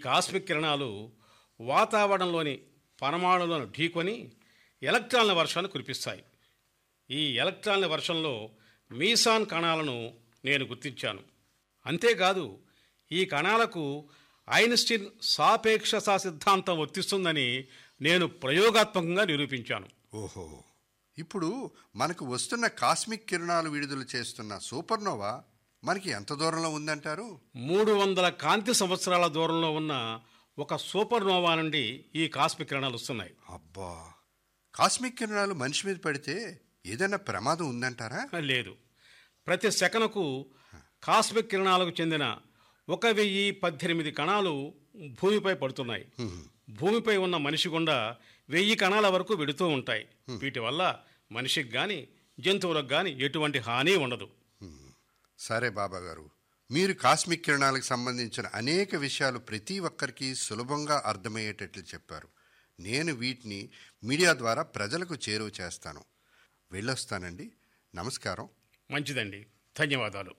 cosmic కిరణాలు వాతావరణంలోని పరమాణులను ఢీకొని ఎలక్ట్రాన్ల వర్షాన్ని కురిపిస్తాయి ఈ ఎలక్ట్రాన్ల వర్షంలో మీసాన్ కణాలను నేను గుర్తించాను అంతేకాదు ఈ కణాలకు ఐన్స్టీన్ సాపేక్షత సిద్ధాంతం వర్తిస్తుందని నేను ప్రయోగాత్మకంగా నిరూపించాను ఓహో ఇప్పుడు మనకు వస్తున్న కాస్మిక్ కిరణాలు విడుదల చేస్తున్న సూపర్నోవా మనకి ఎంత దూరంలో ఉందంటారు మూడు వందల కాంతి సంవత్సరాల దూరంలో ఉన్న ఒక సూపర్ నోవా నుండి ఈ కాస్మిక్ కిరణాలు వస్తున్నాయి అబ్బా కాస్మిక్ కిరణాలు మనిషి మీద పడితే ఏదైనా ప్రమాదం ఉందంటారా లేదు ప్రతి సెకనుకు కాస్మిక్ కిరణాలకు చెందిన ఒక వెయ్యి పద్దెనిమిది కణాలు భూమిపై పడుతున్నాయి భూమిపై ఉన్న మనిషి గుండా వెయ్యి కణాల వరకు వెడుతూ ఉంటాయి వీటి వల్ల మనిషికి కానీ జంతువులకు కానీ ఎటువంటి హాని ఉండదు సరే బాబా గారు మీరు కాస్మిక్ కిరణాలకు సంబంధించిన అనేక విషయాలు ప్రతి ఒక్కరికి సులభంగా అర్థమయ్యేటట్లు చెప్పారు నేను వీటిని మీడియా ద్వారా ప్రజలకు చేరువ చేస్తాను వెళ్ళొస్తానండి నమస్కారం మంచిదండి ధన్యవాదాలు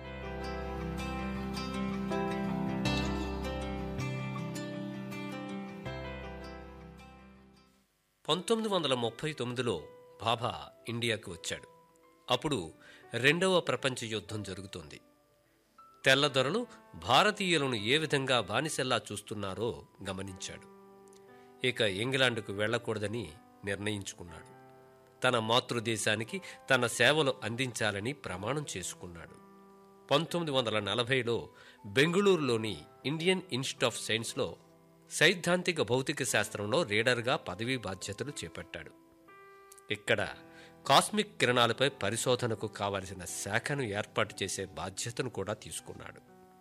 పంతొమ్మిది వందల ముప్పై తొమ్మిదిలో బాబా ఇండియాకు వచ్చాడు అప్పుడు రెండవ ప్రపంచ యుద్ధం జరుగుతోంది తెల్లదొరలు భారతీయులను ఏ విధంగా బానిసల్లా చూస్తున్నారో గమనించాడు ఇక ఇంగ్లాండ్కు వెళ్ళకూడదని నిర్ణయించుకున్నాడు తన మాతృదేశానికి తన సేవలు అందించాలని ప్రమాణం చేసుకున్నాడు పంతొమ్మిది వందల నలభైలో బెంగుళూరులోని ఇండియన్ ఇన్స్టిట్యూట్ ఆఫ్ సైన్స్లో సైద్ధాంతిక భౌతిక శాస్త్రంలో రీడర్గా పదవీ బాధ్యతలు చేపట్టాడు ఇక్కడ కాస్మిక్ కిరణాలపై పరిశోధనకు కావలసిన శాఖను ఏర్పాటు చేసే బాధ్యతను కూడా తీసుకున్నాడు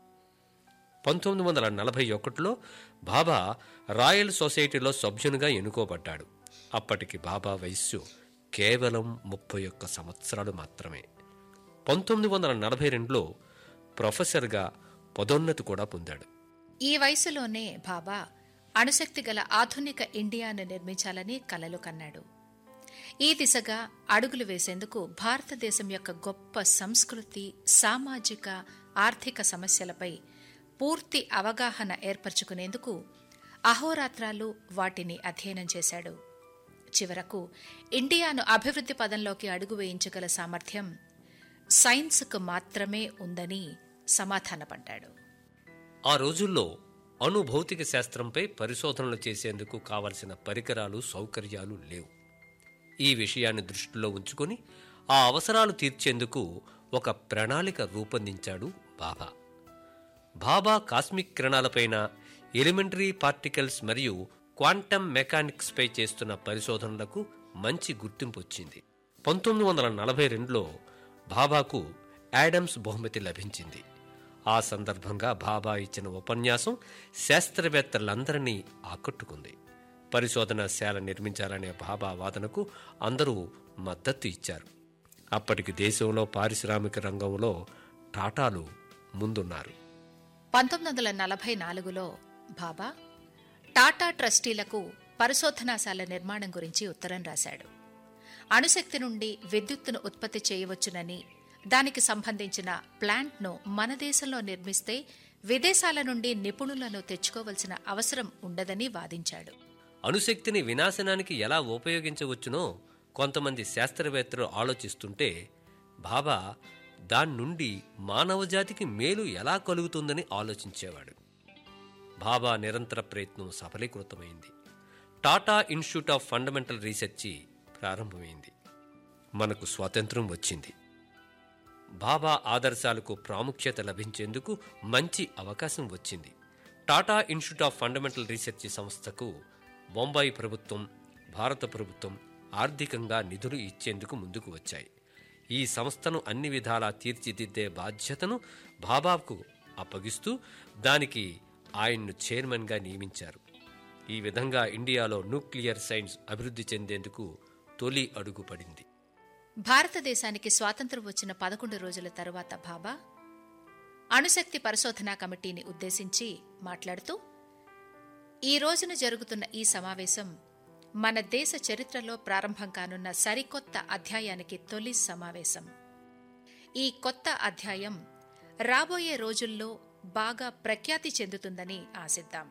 పంతొమ్మిది వందల నలభై ఒకటిలో బాబా రాయల్ సొసైటీలో సభ్యునిగా ఎన్నుకోబడ్డాడు అప్పటికి బాబా వయస్సు కేవలం ముప్పై ఒక్క సంవత్సరాలు మాత్రమే పంతొమ్మిది వందల నలభై రెండులో ప్రొఫెసర్గా పదోన్నతి కూడా పొందాడు ఈ వయసులోనే బాబా అణుశక్తి గల ఆధునిక ఇండియాను నిర్మించాలని కలలు కన్నాడు ఈ దిశగా అడుగులు వేసేందుకు భారతదేశం యొక్క గొప్ప సంస్కృతి సామాజిక ఆర్థిక సమస్యలపై పూర్తి అవగాహన ఏర్పరచుకునేందుకు అహోరాత్రాలు వాటిని అధ్యయనం చేశాడు చివరకు ఇండియాను అభివృద్ధి పదంలోకి అడుగు వేయించగల సామర్థ్యం సైన్స్కు మాత్రమే ఉందని సమాధానపడ్డాడు ఆ రోజుల్లో అణు భౌతిక శాస్త్రంపై పరిశోధనలు చేసేందుకు కావలసిన పరికరాలు సౌకర్యాలు లేవు ఈ విషయాన్ని దృష్టిలో ఉంచుకొని ఆ అవసరాలు తీర్చేందుకు ఒక ప్రణాళిక రూపొందించాడు బాబా బాబా కాస్మిక్ కిరణాలపైన ఎలిమెంటరీ పార్టికల్స్ మరియు క్వాంటమ్ మెకానిక్స్పై చేస్తున్న పరిశోధనలకు మంచి గుర్తింపు వచ్చింది పంతొమ్మిది వందల నలభై రెండులో బాబాకు యాడమ్స్ బహుమతి లభించింది ఆ సందర్భంగా బాబా ఇచ్చిన ఉపన్యాసం శాస్త్రవేత్తలందరినీ ఆకట్టుకుంది పరిశోధనశాల నిర్మించాలనే బాబా వాదనకు అందరూ మద్దతు ఇచ్చారు అప్పటికి దేశంలో పారిశ్రామిక రంగంలో టాటాలు ముందున్నారు పంతొమ్మిది వందల నలభై నాలుగులో బాబా టాటా ట్రస్టీలకు పరిశోధనాశాల నిర్మాణం గురించి ఉత్తరం రాశాడు అణుశక్తి నుండి విద్యుత్తును ఉత్పత్తి చేయవచ్చునని దానికి సంబంధించిన ప్లాంట్ను మన దేశంలో నిర్మిస్తే విదేశాల నుండి నిపుణులను తెచ్చుకోవలసిన అవసరం ఉండదని వాదించాడు అణుశక్తిని వినాశనానికి ఎలా ఉపయోగించవచ్చునో కొంతమంది శాస్త్రవేత్తలు ఆలోచిస్తుంటే బాబా దాని నుండి మానవజాతికి మేలు ఎలా కలుగుతుందని ఆలోచించేవాడు బాబా నిరంతర ప్రయత్నం సఫలీకృతమైంది Tata institute of fundamental research ప్రారంభమైంది మనకు స్వాతంత్రం వచ్చింది బాబా ఆదర్శాలకు ప్రాముఖ్యత లభించేందుకు మంచి అవకాశం వచ్చింది Tata institute of fundamental research సంస్థకు బొంబాయి ప్రభుత్వం భారత ప్రభుత్వం ఆర్థికంగా నిధులు ఇచ్చేందుకు ముందుకు వచ్చాయి ఈ సంస్థను అన్ని విధాలా తీర్చిదిద్దే బాధ్యతను బాబాకు అప్పగిస్తూ దానికి ఆయన్ను చైర్మన్గా నియమించారు ఈ విధంగా ఇండియాలో న్యూక్లియర్ సైన్స్ అభివృద్ధి చెందేందుకు తొలి అడుగు పడింది భారతదేశానికి స్వాతంత్రం వచ్చిన పదకొండు రోజుల తరువాత బాబా అణుశక్తి పరిశోధనా కమిటీని ఉద్దేశించి మాట్లాడుతూ ఈ రోజున జరుగుతున్న ఈ సమావేశం మన దేశ చరిత్రలో ప్రారంభం కానున్న సరికొత్త అధ్యాయానికి తొలి సమావేశం ఈ కొత్త అధ్యాయం రాబోయే రోజుల్లో బాగా ప్రఖ్యాతి చెందుతుందని ఆశిద్దాం